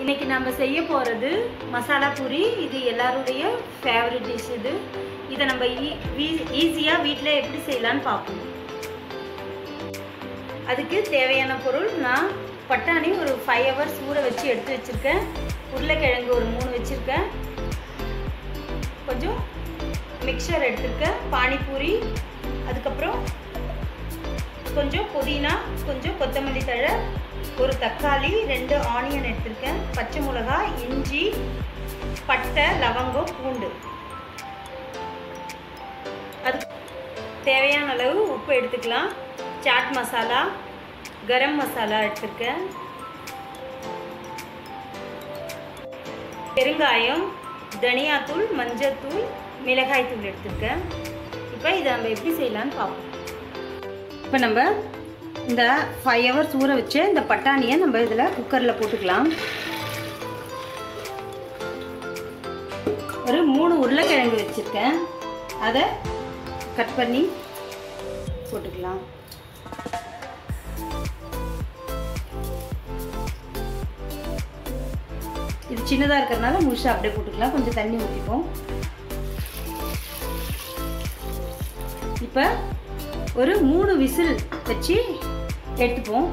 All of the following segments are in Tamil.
இன்னைக்கு நம்ம செய்ய போகிறது மசாலா பூரி இது எல்லாருடைய ஃபேவரட் டிஷ் இது இதை நம்ம ஈஸியாக வீட்டில் எப்படி செய்யலான்னு பார்ப்போம் அதுக்கு தேவையான பொருள் நான் பட்டாணி ஒரு ஃபைவ் ஹவர்ஸ் ஊற வச்சு எடுத்து வச்சுருக்கேன் உருளைக்கிழங்கு ஒரு மூணு வச்சுருக்கேன் கொஞ்சம் மிக்சர் எடுத்திருக்கேன் பானிபூரி அதுக்கப்புறம் கொஞ்சம் புதினா கொஞ்சம் கொத்தமல்லி தழை ஒரு தக்காளி ரெண்டு ஆனியன் எடுத்திருக்கேன் பச்சை மிளகாய் இஞ்சி பட்டை லவங்கம் பூண்டு அதுக்கு தேவையான அளவு உப்பு எடுத்துக்கலாம் சாட் மசாலா கரம் மசாலா எடுத்திருக்கேன் பெருங்காயம் தனியாத்தூள் மஞ்சத்தூள் மிளகாய் தூள் எடுத்திருக்கேன் இப்போ இதை நம்ம எப்படி செய்யலான்னு பார்ப்போம் இப்போ நம்ம இந்த ஃபைவ் ஹவர்ஸ் ஊற வச்சு இந்த பட்டாணியை நம்ம இதில் குக்கரில் போட்டுக்கலாம் ஒரு மூணு உருளைக்கிழங்கு வச்சுருக்கேன் அதை கட் பண்ணி போட்டுக்கலாம் இது சின்னதாக இருக்கிறதுனால முழுசாக அப்படியே போட்டுக்கலாம் கொஞ்சம் தண்ணி ஊற்றிப்போம் இப்போ ஒரு மூணு விசில் வச்சு எடுத்துப்போம்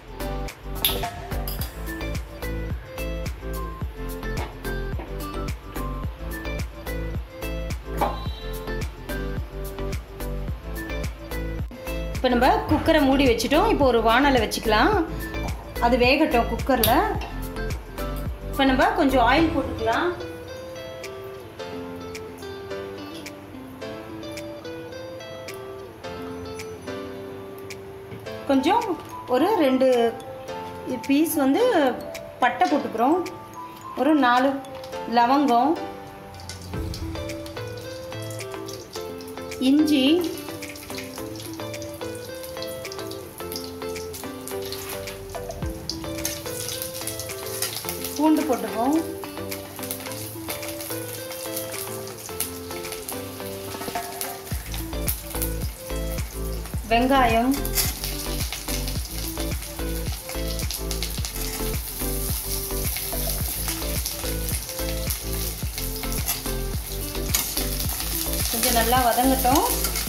இப்போ நம்ம குக்கரை மூடி வச்சுட்டோம் இப்போ ஒரு வானலை வச்சுக்கலாம் அது வேகட்டும் குக்கரில் இப்போ நம்ம கொஞ்சம் ஆயில் போட்டுக்கலாம் கொஞ்சம் ஒரு ரெண்டு பீஸ் வந்து பட்டை போட்டுக்கிறோம் ஒரு நாலு லவங்கம் இஞ்சி பூண்டு போட்டுப்போம் வெங்காயம் கொஞ்சம் நல்லா வதங்கட்டும்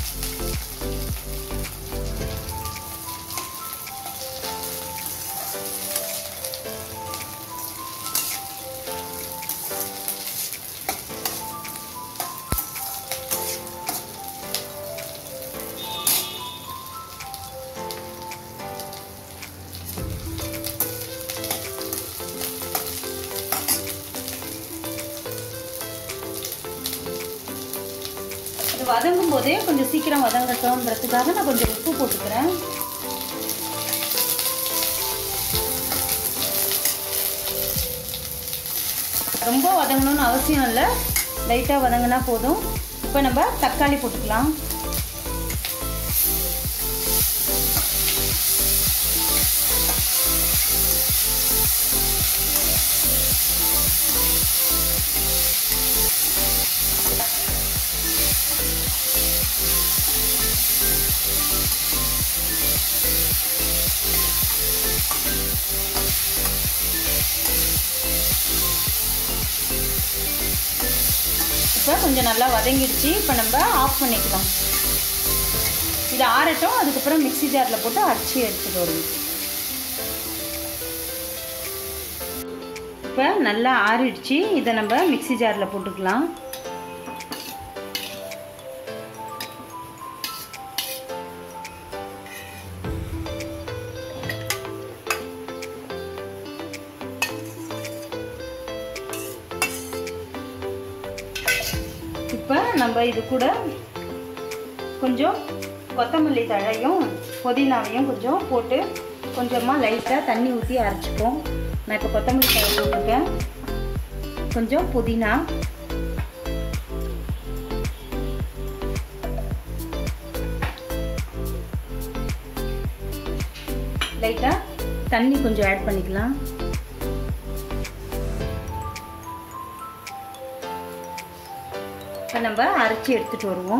இது வதங்கும் போதே கொஞ்சம் சீக்கிரம் வதங்கட்டும்ன்றதுக்காக நான் கொஞ்சம் உப்பு போட்டுக்கிறேன் ரொம்ப வதங்கணும்னு அவசியம் இல்லை லைட்டாக வதங்கினா போதும் இப்போ நம்ம தக்காளி போட்டுக்கலாம் இப்போ கொஞ்சம் நல்லா வதங்கிடுச்சு இப்போ நம்ம ஆஃப் பண்ணிக்கலாம் இது ஆறட்டும் அதுக்கப்புறம் மிக்ஸி ஜாரில் போட்டு அரைச்சி எடுத்துகிட்டு வருவோம் இப்போ நல்லா ஆறிடுச்சு இதை நம்ம மிக்ஸி ஜாரில் போட்டுக்கலாம் இப்போ நம்ம இது கூட கொஞ்சம் கொத்தமல்லி தழையும் புதினாவையும் கொஞ்சம் போட்டு கொஞ்சமாக லைட்டாக தண்ணி ஊற்றி அரைச்சிப்போம் நான் இப்போ கொத்தமல்லி தழை போட்டிருக்கேன் கொஞ்சம் புதினா லைட்டாக தண்ணி கொஞ்சம் ஆட் பண்ணிக்கலாம் இப்போ நம்ம அரைச்சி எடுத்துகிட்டு வருவோம்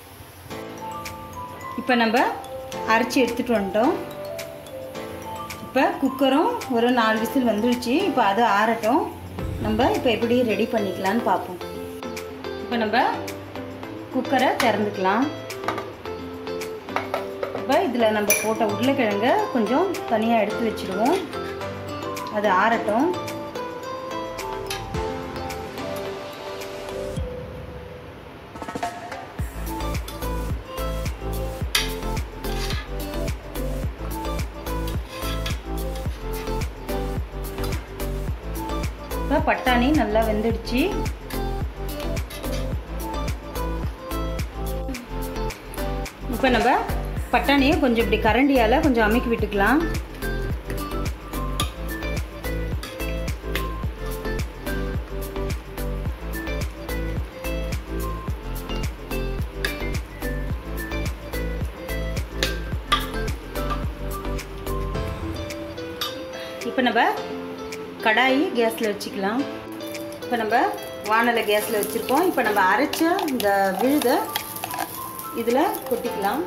இப்போ நம்ம அரைச்சி எடுத்துகிட்டு வந்துட்டோம் இப்போ இப்போ குக்கரும் ஒரு நாலு விசில் வந்துடுச்சு இப்போ அது ஆறட்டும் நம்ம இப்போ எப்படி ரெடி பண்ணிக்கலான்னு பார்ப்போம் இப்போ நம்ம குக்கரை திறந்துக்கலாம் இப்போ இதில் நம்ம போட்ட உருளைக்கிழங்க கொஞ்சம் தனியாக எடுத்து வச்சுடுவோம் அது ஆறட்டும் இப்போ பட்டாணி நல்லா வெந்துடுச்சு இப்போ நம்ம பட்டாணியை கொஞ்சம் இப்படி கரண்டியால் கொஞ்சம் அமுக்கி விட்டுக்கலாம் இப்போ நம்ம கடாயி கேஸில் வச்சுக்கலாம் இப்போ நம்ம வானலை கேஸில் வச்சுருக்கோம் இப்போ நம்ம அரைச்ச இந்த விழுதை இதில் கொட்டிக்கலாம்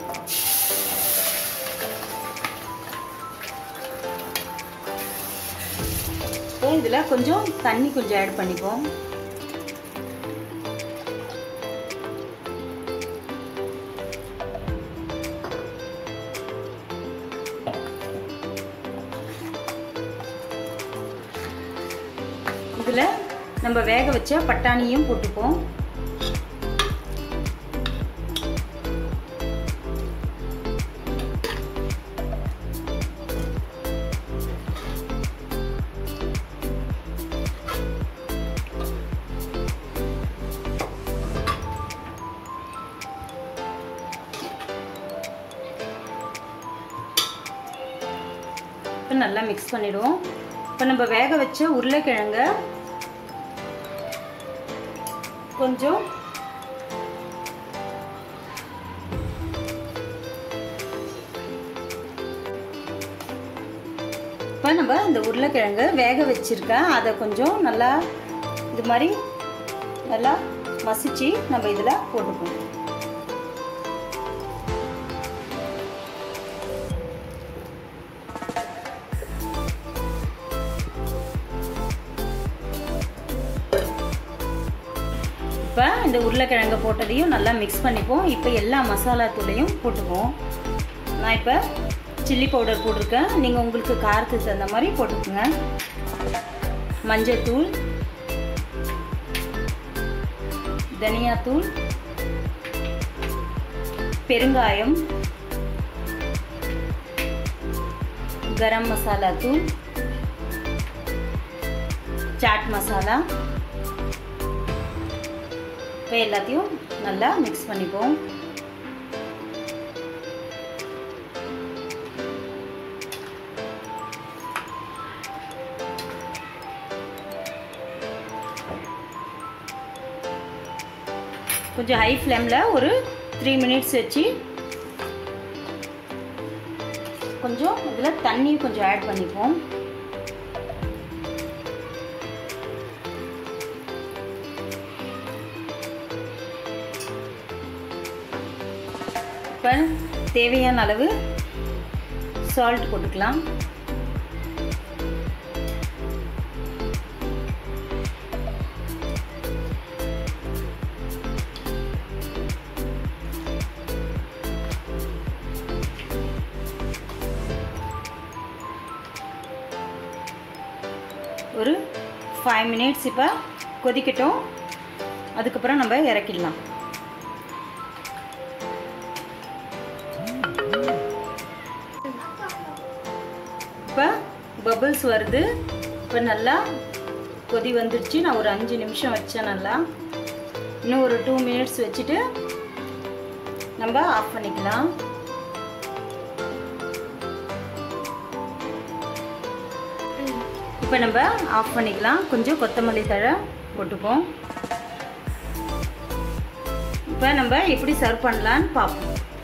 இப்போ இதில் கொஞ்சம் தண்ணி கொஞ்சம் ஆட் பண்ணிப்போம் இதில் நம்ம வேக வச்ச பட்டாணியும் போட்டுப்போம் இப்போ நல்லா மிக்ஸ் பண்ணிடுவோம் இப்போ நம்ம வேக வச்ச உருளைக்கிழங்க கொஞ்சம் இப்போ நம்ம இந்த உருளைக்கிழங்கு வேக வச்சுருக்கேன் அதை கொஞ்சம் நல்லா இது மாதிரி நல்லா மசிச்சு நம்ம இதில் போட்டுப்போம் இப்போ இந்த உருளைக்கிழங்கு போட்டதையும் நல்லா மிக்ஸ் பண்ணிப்போம் இப்போ எல்லா மசாலா தூளையும் போட்டுக்குவோம் நான் இப்போ சில்லி பவுடர் போட்டிருக்கேன் நீங்கள் உங்களுக்கு காரத்துக்கு தகுந்த மாதிரி போட்டுக்கோங்க மஞ்சத்தூள் தனியாத்தூள் பெருங்காயம் கரம் மசாலா தூள் சாட் மசாலா இப்போ எல்லாத்தையும் நல்லா மிக்ஸ் பண்ணிப்போம் கொஞ்சம் ஹை ஃப்ளேமில் ஒரு த்ரீ மினிட்ஸ் வச்சு கொஞ்சம் இதில் தண்ணி கொஞ்சம் ஆட் பண்ணிப்போம் இப்போ தேவையான அளவு சால்ட் போட்டுக்கலாம் ஒரு ஃபைவ் மினிட்ஸ் இப்போ கொதிக்கட்டும் அதுக்கப்புறம் நம்ம இறக்கிடலாம் இப்போ பபிள்ஸ் வருது இப்போ நல்லா கொதி வந்துடுச்சு நான் ஒரு அஞ்சு நிமிஷம் வச்சேன் நல்லா இன்னும் ஒரு டூ மினிட்ஸ் வச்சுட்டு நம்ம ஆஃப் பண்ணிக்கலாம் இப்போ நம்ம ஆஃப் பண்ணிக்கலாம் கொஞ்சம் கொத்தமல்லி தழை போட்டுப்போம் இப்போ நம்ம எப்படி சர்வ் பண்ணலான்னு பார்ப்போம்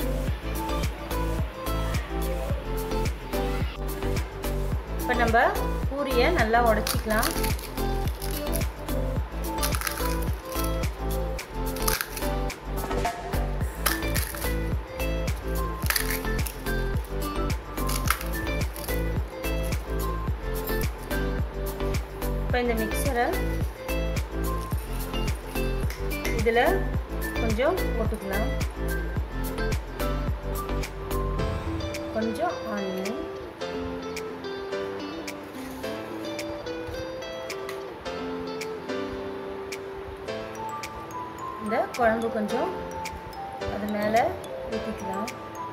இப்போ நம்ம பூரியை நல்லா உடச்சிக்கலாம் இப்போ இந்த மிக்சரை இதில் கொஞ்சம் போட்டுக்கலாம் கொஞ்சம் ஆனியன் இந்த குழம்பு கொஞ்சம் அது மேலே ஊற்றிக்கலாம்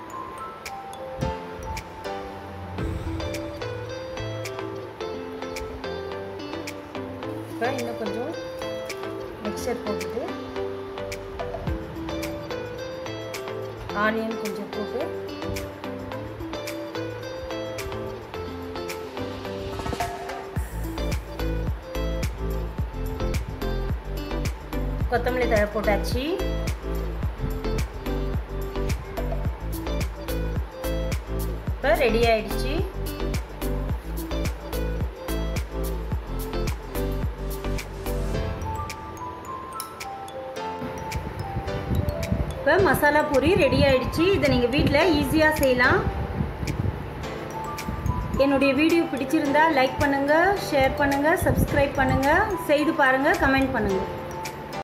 இப்போ இன்னும் கொஞ்சம் மிக்சர் போட்டுட்டு ஆனியன் கொஞ்சம் போட்டு கொத்தமல்லி தழை போட்டாச்சு இப்போ ரெடி ஆயிடுச்சு இப்போ மசாலா பூரி ரெடி ஆயிடுச்சு இதை நீங்கள் வீட்டில் ஈஸியாக செய்யலாம் என்னுடைய வீடியோ பிடிச்சிருந்தா லைக் பண்ணுங்கள் ஷேர் பண்ணுங்கள் சப்ஸ்கிரைப் பண்ணுங்கள் செய்து பாருங்கள் கமெண்ட் பண்ணுங்கள்